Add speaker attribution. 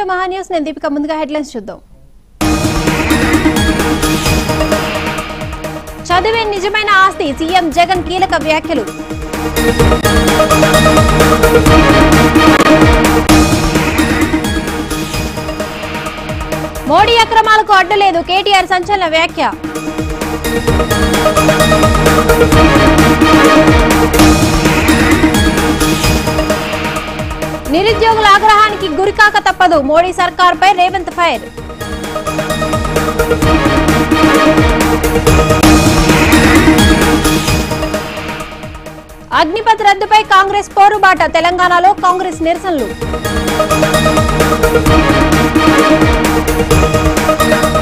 Speaker 1: to మహా news నేను దీపిక ముందుగా హెడ్లైన్స్ చూద్దాం చదివే నిజమైన ఆస్తి సీఎం జగన్ కీలక వ్యాఖ్యలు మోడీ అక్రమాలకు అడ్డులేదు కేటీఆర్ సంచలన వ్యాఖ్య నిరుద్యోగుల ఆగ్రహానికి గురికాక తప్పదు మోడీ సర్కార్పై రేవంత్ ఫైర్ అగ్నిపథ్ రద్దుపై కాంగ్రెస్ పోరుబాట తెలంగాణలో కాంగ్రెస్ నిరసనలు